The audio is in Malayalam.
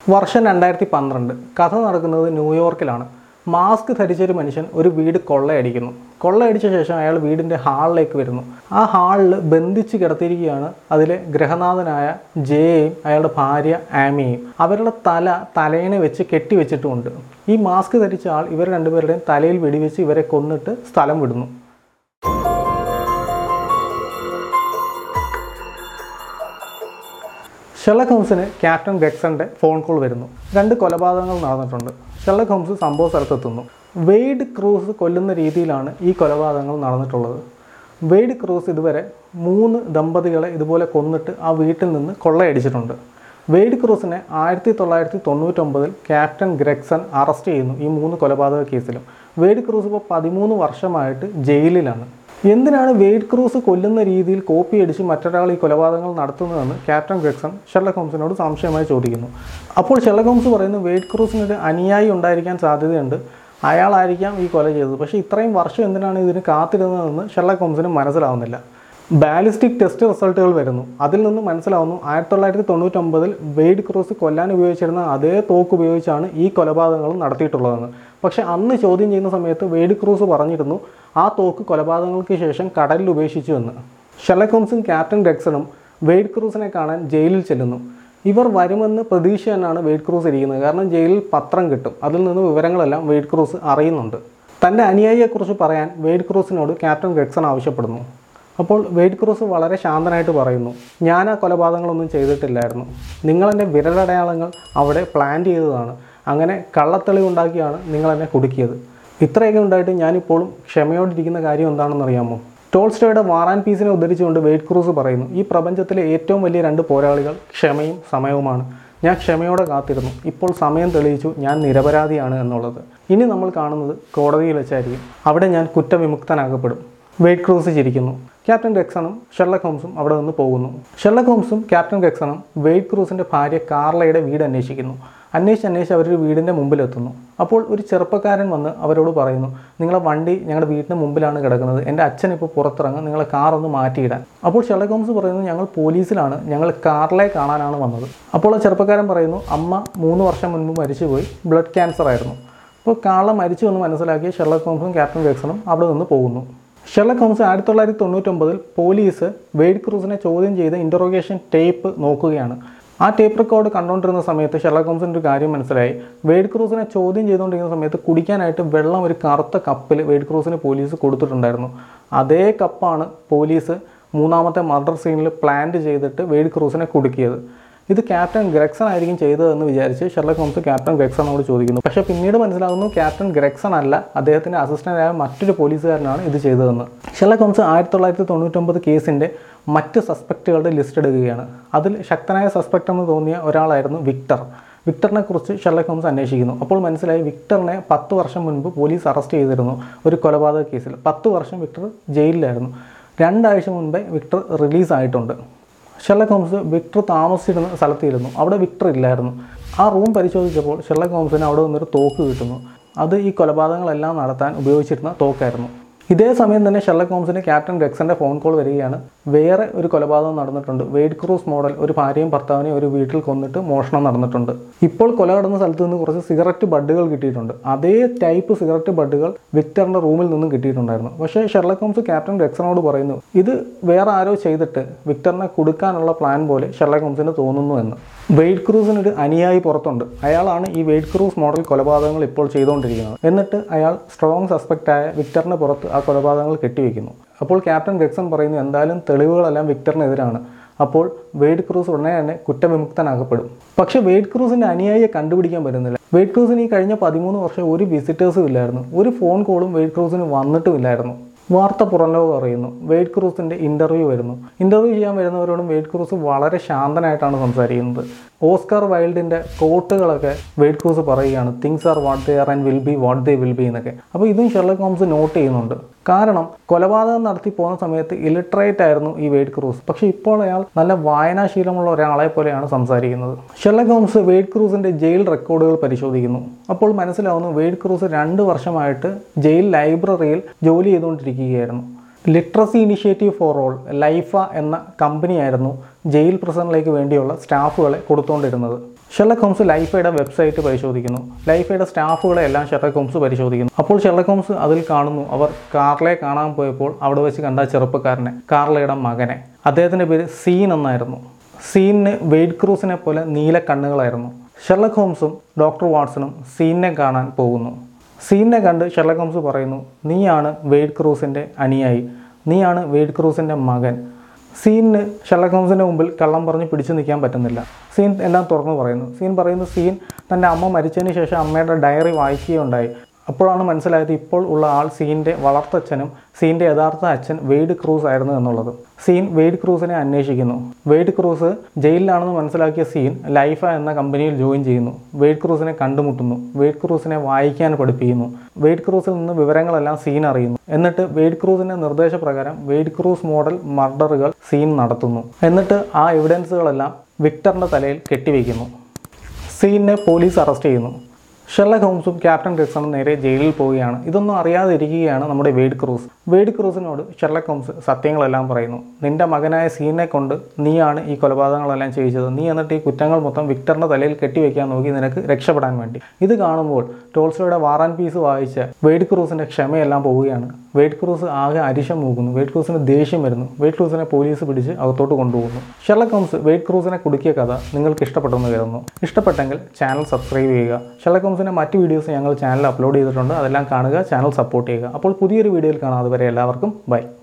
വർഷം രണ്ടായിരത്തി പന്ത്രണ്ട് കഥ നടക്കുന്നത് ന്യൂയോർക്കിലാണ് മാസ്ക് ധരിച്ചൊരു മനുഷ്യൻ ഒരു വീട് കൊള്ളയടിക്കുന്നു കൊള്ളയടിച്ച ശേഷം അയാൾ വീടിൻ്റെ ഹാളിലേക്ക് വരുന്നു ആ ഹാളിൽ ബന്ധിച്ച് കിടത്തിയിരിക്കുകയാണ് അതിലെ ഗ്രഹനാഥനായ ജയയും അയാളുടെ ഭാര്യ ആമിയും അവരുടെ തല തലേനെ വെച്ച് കെട്ടിവെച്ചിട്ടുമുണ്ട് ഈ മാസ്ക് ധരിച്ച ആൾ ഇവർ രണ്ടുപേരുടെയും തലയിൽ വെടിവെച്ച് ഇവരെ കൊന്നിട്ട് സ്ഥലം വിടുന്നു ഷെർലക് ഹോംസിന് ക്യാപ്റ്റൻ ഗെക്സന്റെ ഫോൺ കോൾ വരുന്നു രണ്ട് കൊലപാതകങ്ങൾ നടന്നിട്ടുണ്ട് ഷെർലക് ഹോംസ് സംഭവ സ്ഥലത്തെത്തുന്നു വെയ്ഡ് ക്രൂസ് കൊല്ലുന്ന രീതിയിലാണ് ഈ കൊലപാതകങ്ങൾ നടന്നിട്ടുള്ളത് വെയ്ഡ് ക്രൂസ് ഇതുവരെ മൂന്ന് ദമ്പതികളെ ഇതുപോലെ കൊന്നിട്ട് ആ വീട്ടിൽ നിന്ന് കൊള്ളയടിച്ചിട്ടുണ്ട് വെയ്ഡ് ക്രൂസിനെ ആയിരത്തി തൊള്ളായിരത്തി തൊണ്ണൂറ്റൊമ്പതിൽ ക്യാപ്റ്റൻ ഗ്രെക്സൺ അറസ്റ്റ് ചെയ്യുന്നു ഈ മൂന്ന് കൊലപാതക കേസിലും വെയ്ഡ് ക്രൂസ് ഇപ്പോൾ പതിമൂന്ന് വർഷമായിട്ട് ജയിലിലാണ് എന്തിനാണ് വെയ്ഡ് ക്രൂസ് കൊല്ലുന്ന രീതിയിൽ കോപ്പി അടിച്ച് മറ്റൊരാൾ ഈ കൊലപാതകങ്ങൾ നടത്തുന്നതെന്ന് ക്യാപ്റ്റൻ ഗ്രെക്സൺ ഷെർലക് ഹോംസിനോട് സംശയമായി ചോദിക്കുന്നു അപ്പോൾ ഷെർലക് ഹോംസ് പറയുന്നു വെയ്ഡ് ക്രൂസിനൊരു അനുയായി ഉണ്ടായിരിക്കാൻ സാധ്യതയുണ്ട് അയാളായിരിക്കാം ഈ കൊല ചെയ്തത് പക്ഷേ ഇത്രയും വർഷം എന്തിനാണ് ഇതിന് കാത്തിരുന്നതെന്ന് ഷെർലക് ഹോംസിന് മനസ്സിലാവുന്നില്ല ബാലിസ്റ്റിക് ടെസ്റ്റ് റിസൾട്ടുകൾ വരുന്നു അതിൽ നിന്ന് മനസ്സിലാവുന്നു ആയിരത്തി തൊള്ളായിരത്തി തൊണ്ണൂറ്റൊമ്പതിൽ വെയ്ഡ് ക്രൂസ് കൊല്ലാൻ ഉപയോഗിച്ചിരുന്ന അതേ തോക്ക് ഉപയോഗിച്ചാണ് ഈ കൊലപാതകങ്ങൾ നടത്തിയിട്ടുള്ളതെന്ന് പക്ഷേ അന്ന് ചോദ്യം ചെയ്യുന്ന സമയത്ത് വെയ്ഡ് ക്രൂസ് പറഞ്ഞിരുന്നു ആ തോക്ക് കൊലപാതകങ്ങൾക്ക് ശേഷം കടലിൽ ഉപേക്ഷിച്ചു എന്ന് ഷെർലക് ഹോംസും ക്യാപ്റ്റൻ ഡെക്സണും വെയ്ഡ് ക്രൂസിനെ കാണാൻ ജയിലിൽ ചെല്ലുന്നു ഇവർ വരുമെന്ന് പ്രതീക്ഷ തന്നെയാണ് വെയ്ഡ് ക്രൂസ് ഇരിക്കുന്നത് കാരണം ജയിലിൽ പത്രം കിട്ടും അതിൽ നിന്ന് വിവരങ്ങളെല്ലാം വെയ്ഡ് ക്രൂസ് അറിയുന്നുണ്ട് തൻ്റെ അനുയായിയെക്കുറിച്ച് പറയാൻ വെയ്ഡ് ക്രൂസിനോട് ക്യാപ്റ്റൻ ഗെക്സൺ ആവശ്യപ്പെടുന്നു അപ്പോൾ വെയ്ഡ് ക്രൂസ് വളരെ ശാന്തനായിട്ട് പറയുന്നു ഞാൻ ആ കൊലപാതകങ്ങളൊന്നും ചെയ്തിട്ടില്ലായിരുന്നു നിങ്ങളെൻ്റെ വിരലടയാളങ്ങൾ അവിടെ പ്ലാൻ ചെയ്തതാണ് അങ്ങനെ കള്ളത്തെളിവ് ഉണ്ടാക്കിയാണ് നിങ്ങളെന്നെ കുടുക്കിയത് ഇത്രയൊക്കെ ഉണ്ടായിട്ട് ഞാനിപ്പോഴും ക്ഷമയോടിരിക്കുന്ന കാര്യം എന്താണെന്ന് അറിയാമോ ടോൾസ്റ്റോയുടെ വാർ ആൻഡ് പീസിനെ ഉദ്ധരിച്ചുകൊണ്ട് വെയ്ഡ് ക്രൂസ് പറയുന്നു ഈ പ്രപഞ്ചത്തിലെ ഏറ്റവും വലിയ രണ്ട് പോരാളികൾ ക്ഷമയും സമയവുമാണ് ഞാൻ ക്ഷമയോടെ കാത്തിരുന്നു ഇപ്പോൾ സമയം തെളിയിച്ചു ഞാൻ നിരപരാധിയാണ് എന്നുള്ളത് ഇനി നമ്മൾ കാണുന്നത് കോടതിയിൽ വെച്ചായിരിക്കും അവിടെ ഞാൻ കുറ്റവിമുക്തനാകപ്പെടും വെയ്ഡ് ക്രൂസ് ചിരിക്കുന്നു ക്യാപ്റ്റൻ ഗെക്സണും ഷെർലക് ഹോംസും അവിടെ നിന്ന് പോകുന്നു ഷെർലക് ഹോംസും ക്യാപ്റ്റൻ ഗെക്സണും വെയ്ഡ് ക്രൂസിൻ്റെ ഭാര്യ കാർലയുടെ വീട് അന്വേഷിക്കുന്നു അന്വേഷിച്ച് അന്വേഷിച്ച് അവരൊരു വീടിൻ്റെ മുമ്പിലെത്തുന്നു അപ്പോൾ ഒരു ചെറുപ്പക്കാരൻ വന്ന് അവരോട് പറയുന്നു നിങ്ങളെ വണ്ടി ഞങ്ങളുടെ വീടിൻ്റെ മുമ്പിലാണ് കിടക്കുന്നത് എൻ്റെ അച്ഛൻ ഇപ്പോൾ പുറത്തിറങ്ങും നിങ്ങളെ കാർ ഒന്ന് മാറ്റിയിടാൻ അപ്പോൾ ഷെർലക് ഹോംസ് പറയുന്നു ഞങ്ങൾ പോലീസിലാണ് ഞങ്ങൾ കാറിലെ കാണാനാണ് വന്നത് അപ്പോൾ ആ ചെറുപ്പക്കാരൻ പറയുന്നു അമ്മ മൂന്ന് വർഷം മുൻപ് മരിച്ചുപോയി ബ്ലഡ് ക്യാൻസർ ആയിരുന്നു അപ്പോൾ കാള മരിച്ചു എന്ന് മനസ്സിലാക്കിയ ഷെർലക് ഹോംസും ക്യാപ്റ്റൻ ഗെക്സണും അവിടെ നിന്ന് പോകുന്നു ഷെർലക് ഹോംസ് ആയിരത്തി തൊള്ളായിരത്തി തൊണ്ണൂറ്റൊമ്പതിൽ പോലീസ് വെയ്ഡ് ക്രൂസിനെ ചോദ്യം ചെയ്ത ഇൻ്ററോഗേഷൻ ടേപ്പ് നോക്കുകയാണ് ആ ടേപ്പ് റെക്കോർഡ് കണ്ടുകൊണ്ടിരുന്ന സമയത്ത് ഷെർലക് ഹോംസിൻ്റെ ഒരു കാര്യം മനസ്സിലായി വെയ്ഡ് ക്രൂസിനെ ചോദ്യം ചെയ്തുകൊണ്ടിരിക്കുന്ന സമയത്ത് കുടിക്കാനായിട്ട് വെള്ളം ഒരു കറുത്ത കപ്പിൽ വെയ്ഡ് ക്രൂസിന് പോലീസ് കൊടുത്തിട്ടുണ്ടായിരുന്നു അതേ കപ്പാണ് പോലീസ് മൂന്നാമത്തെ മർഡർ സീനിൽ പ്ലാന്റ് ചെയ്തിട്ട് വെയ്ഡ് ക്രൂസിനെ കുടുക്കിയത് ഇത് ക്യാപ്റ്റൻ ഗ്രെക്സൺ ആയിരിക്കും ചെയ്തതെന്ന് വിചാരിച്ച് ഷെർലക് ഹോംസ് ക്യാപ്റ്റൻ ഗ്രെക്സണോട് ചോദിക്കുന്നു പക്ഷേ പിന്നീട് മനസ്സിലാകുന്നു ക്യാപ്റ്റൻ ഗ്രെക്സൺ അല്ല അദ്ദേഹത്തിൻ്റെ അസിസ്റ്റൻ്റായ മറ്റൊരു പോലീസുകാരനാണ് ഇത് ചെയ്തതെന്ന് ഷെർലക് ഹോംസ് ആയിരത്തി തൊള്ളായിരത്തി തൊണ്ണൂറ്റൊമ്പത് കേസിൻ്റെ മറ്റ് സസ്പെക്റ്റുകളുടെ ലിസ്റ്റ് എടുക്കുകയാണ് അതിൽ ശക്തനായ സസ്പെക്റ്റ് എന്ന് തോന്നിയ ഒരാളായിരുന്നു വിക്ടർ വിക്ടറിനെ കുറിച്ച് ഷെർലക് ഹോംസ് അന്വേഷിക്കുന്നു അപ്പോൾ മനസ്സിലായി വിക്ടറിനെ പത്ത് വർഷം മുൻപ് പോലീസ് അറസ്റ്റ് ചെയ്തിരുന്നു ഒരു കൊലപാതക കേസിൽ പത്ത് വർഷം വിക്ടർ ജയിലിലായിരുന്നു രണ്ടാഴ്ച മുൻപേ വിക്ടർ റിലീസായിട്ടുണ്ട് ഷെർലക് ഹോംസ് വിക്ടർ താമസിച്ചിരുന്ന സ്ഥലത്തിരുന്നു അവിടെ വിക്ടർ ഇല്ലായിരുന്നു ആ റൂം പരിശോധിച്ചപ്പോൾ ഷെർലക് ഹോംസിന് അവിടെ നിന്നൊരു തോക്ക് കിട്ടുന്നു അത് ഈ കൊലപാതകങ്ങളെല്ലാം നടത്താൻ ഉപയോഗിച്ചിരുന്ന തോക്കായിരുന്നു ഇതേ സമയം തന്നെ ഷെർലക് ഹോംസിന് ക്യാപ്റ്റൻ ഗെക്സന്റെ ഫോൺ കോൾ വരികയാണ് വേറെ ഒരു കൊലപാതകം നടന്നിട്ടുണ്ട് വെയ്ഡ് ക്രൂസ് മോഡൽ ഒരു ഭാര്യയും ഭർത്താവിനെയും ഒരു വീട്ടിൽ കൊന്നിട്ട് മോഷണം നടന്നിട്ടുണ്ട് ഇപ്പോൾ കൊല നടന്ന സ്ഥലത്ത് നിന്ന് കുറച്ച് സിഗരറ്റ് ബഡുകൾ കിട്ടിയിട്ടുണ്ട് അതേ ടൈപ്പ് സിഗരറ്റ് ബഡുകൾ വിക്ടറിന്റെ റൂമിൽ നിന്നും കിട്ടിയിട്ടുണ്ടായിരുന്നു പക്ഷേ ഷെർലക് ഹോംസ് ക്യാപ്റ്റൻ ഗെക്സനോട് പറയുന്നു ഇത് വേറെ ആരോ ചെയ്തിട്ട് വിക്ടറിനെ കൊടുക്കാനുള്ള പ്ലാൻ പോലെ ഷെർലക് ഹോംസിന് തോന്നുന്നു എന്ന് വെയ്ഡ് ക്രൂസിനൊരു അനുയായി പുറത്തുണ്ട് അയാളാണ് ഈ വെയ്ഡ് ക്രൂസ് മോഡൽ കൊലപാതകങ്ങൾ ഇപ്പോൾ ചെയ്തുകൊണ്ടിരിക്കുന്നത് എന്നിട്ട് അയാൾ സ്ട്രോങ് സസ്പെക്റ്റായ വിക്ടറിന് പുറത്ത് ആ കൊലപാതകങ്ങൾ കെട്ടിവെക്കുന്നു അപ്പോൾ ക്യാപ്റ്റൻ ഗെക്സൺ പറയുന്നു എന്തായാലും തെളിവുകളെല്ലാം വിക്ടറിനെതിരാണ് അപ്പോൾ വെയ്ഡ് ക്രൂസ് ഉടനെ തന്നെ കുറ്റവിമുക്തനാക്കപ്പെടും പക്ഷേ വെയ്ഡ് ക്രൂസിൻ്റെ അനുയായിയെ കണ്ടുപിടിക്കാൻ പറ്റുന്നില്ല വെയ്ഡ് ക്രൂസിന് ഈ കഴിഞ്ഞ പതിമൂന്ന് വർഷം ഒരു വിസിറ്റേഴ്സും ഇല്ലായിരുന്നു ഒരു ഫോൺ കോളും വെയ്ഡ് ക്രൂസിന് വന്നിട്ടുമില്ലായിരുന്നു വാർത്ത പുറംലോകം അറിയുന്നു വെയ്ഡ് ക്രൂസിൻ്റെ ഇൻ്റർവ്യൂ വരുന്നു ഇൻ്റർവ്യൂ ചെയ്യാൻ വരുന്നവരോടും വെയ്ഡ് ക്രൂസ് വളരെ ശാന്തനായിട്ടാണ് സംസാരിക്കുന്നത് ഓസ്കാർ വൈൽഡിൻ്റെ കോട്ടുകളൊക്കെ വെയ്ഡ് ക്രൂസ് പറയുകയാണ് things are what they are and will be what they will be എന്നൊക്കെ അപ്പോൾ ഇതും ഷെർലക് ഹോംസ് നോട്ട് ചെയ്യുന്നുണ്ട് കാരണം കൊലപാതകം നടത്തി പോകുന്ന സമയത്ത് ഇലിട്രേറ്റ് ആയിരുന്നു ഈ വെയ്ഡ് ക്രൂസ് പക്ഷേ ഇപ്പോൾ അയാൾ നല്ല വായനാശീലമുള്ള ഒരാളെ പോലെയാണ് സംസാരിക്കുന്നത് ഷെർലക് ഹോംസ് വെയ്ഡ് ക്രൂസിൻ്റെ ജയിൽ റെക്കോർഡുകൾ പരിശോധിക്കുന്നു അപ്പോൾ മനസ്സിലാവുന്നു വെയ്ഡ് ക്രൂസ് രണ്ട് വർഷമായിട്ട് ജയിൽ ലൈബ്രറിയിൽ ജോലി ചെയ്തുകൊണ്ടിരിക്കുകയായിരുന്നു literacy initiative for all LIFA എന്ന കമ്പനിയായിരുന്നു ജയിൽ പ്രസനിലേക്ക് വേണ്ടിയുള്ള സ്റ്റാഫുകളെ കൊടുത്തുകൊണ്ടിരുന്നത് ഷെർലക് ഹോംസ് ലൈഫയുടെ വെബ്സൈറ്റ് പരിശോധിക്കുന്നു ലൈഫയുടെ സ്റ്റാഫുകളെ എല്ലാം ഷെർലക് ഹോംസ് പരിശോധിക്കുന്നു അപ്പോൾ ഷെർലക് ഹോംസ് അതിൽ കാണുന്നു അവർ കാർലെ കാണാൻ പോയപ്പോൾ അവിടെ വെച്ച് കണ്ട ചെറുപ്പക്കാരനെ കാർലയുടെ മകനെ അദ്ദേഹത്തിൻ്റെ പേര് സീൻ എന്നായിരുന്നു സീനിന് വെയ്ഡ് ക്രൂസിനെ പോലെ നീല കണ്ണുകളായിരുന്നു ഷെർലക് ഹോംസും ഡോക്ടർ വാട്സണും സീനിനെ കാണാൻ പോകുന്നു സീനിനെ കണ്ട് ഷെർലക് ഹോംസ് പറയുന്നു നീയാണ് വെയ്ഡ് ക്രൂസിൻ്റെ അനുയായി നീയാണ് വെയ്ഡ് ക്രൂസിൻ്റെ മകൻ സീനിന് ഷെർലക് ഹോംസിൻ്റെ മുമ്പിൽ കള്ളം പറഞ്ഞ് പിടിച്ചു നിൽക്കാൻ പറ്റുന്നില്ല സീൻ എല്ലാം തുറന്നു പറയുന്നു സീൻ പറയുന്നു സീൻ തൻ്റെ അമ്മ മരിച്ചതിന് ശേഷം അമ്മയുടെ ഡയറി വായിക്കുകയുണ്ടായി അപ്പോഴാണ് മനസ്സിലായത് ഇപ്പോൾ ഉള്ള ആൾ സീൻ്റെ വളർത്തച്ഛനും സീൻ്റെ യഥാർത്ഥ അച്ഛൻ വെയ്ഡ് ക്രൂസ് ആയിരുന്നു എന്നുള്ളത് സീൻ വെയ്ഡ് ക്രൂസിനെ അന്വേഷിക്കുന്നു വെയ്ഡ് ക്രൂസ് ജയിലിലാണെന്ന് മനസ്സിലാക്കിയ സീൻ ലൈഫ എന്ന കമ്പനിയിൽ ജോയിൻ ചെയ്യുന്നു വെയ്ഡ് ക്രൂസിനെ കണ്ടുമുട്ടുന്നു വെയ്ഡ് ക്രൂസിനെ വായിക്കാൻ പഠിപ്പിക്കുന്നു വെയ്ഡ് ക്രൂസിൽ നിന്ന് വിവരങ്ങളെല്ലാം സീൻ അറിയുന്നു എന്നിട്ട് വെയ്ഡ് ക്രൂസിന്റെ നിർദ്ദേശപ്രകാരം വെയ്ഡ് ക്രൂസ് മോഡൽ മർഡറുകൾ സീൻ നടത്തുന്നു എന്നിട്ട് ആ എവിഡൻസുകളെല്ലാം വിക്ടറിന്റെ തലയിൽ കെട്ടിവെക്കുന്നു സീനിനെ പോലീസ് അറസ്റ്റ് ചെയ്യുന്നു ഷെർലക് ഹോംസും ക്യാപ്റ്റൻ ഗ്രിക്സണും നേരെ ജയിലിൽ പോവുകയാണ് ഇതൊന്നും അറിയാതെ ഇരിക്കുകയാണ് നമ്മുടെ വെയ്ഡ് ക്രൂസ് വെയ്ഡ് ക്രൂസിനോട് ഷെർലക് ഹോംസ് സത്യങ്ങളെല്ലാം പറയുന്നു നിന്റെ മകനായ സീനെ കൊണ്ട് നീയാണ് ഈ കൊലപാതകങ്ങളെല്ലാം ചെയ്യിച്ചത് നീ എന്നിട്ട് ഈ കുറ്റങ്ങൾ മൊത്തം വിക്ടറിന്റെ തലയിൽ കെട്ടിവെക്കാൻ നോക്കി നിനക്ക് രക്ഷപ്പെടാൻ വേണ്ടി ഇത് കാണുമ്പോൾ ടോൾസ്റ്റോയുടെ വാർ ആൻഡ് പീസ് വായിച്ച വെയ്ഡ് ക്രൂസിന്റെ ക്ഷമയെല്ലാം പോവുകയാണ് വെയ്ഡ് ക്രൂസ് ആകെ അരിശം നോക്കുന്നു വെയ്ഡ് ക്രൂസിന് ദേഷ്യം വരുന്നു വെയ്ഡ് ക്രൂസിനെ പോലീസ് പിടിച്ച് അകത്തോട്ട് കൊണ്ടുപോകുന്നു ഷെർലക് ഹോംസ് വെയ്ഡ് ക്രൂസിനെ കുടുക്കിയ കഥ നിങ്ങൾക്ക് ഇഷ്ടപ്പെട്ടെന്ന് കരുതുന്നു ഇഷ്ടപ്പെട്ടെങ്കിൽ ചാനൽ സബ്സ്ക്രൈബ് ചെയ്യുക ഷെർലക് ഹോംസിന്റെ മറ്റ് വീഡിയോസ് ഞങ്ങൾ ചാനൽ അപ്ലോഡ് ചെയ്തിട്ടുണ്ട് അതെല്ലാം കാണുക ചാനൽ സപ്പോർട്ട് ചെയ്യുക അപ്പോൾ പുതിയൊരു വീഡിയോയിൽ കാണാം അതുവരെ എല്ലാവർക്കും ബൈ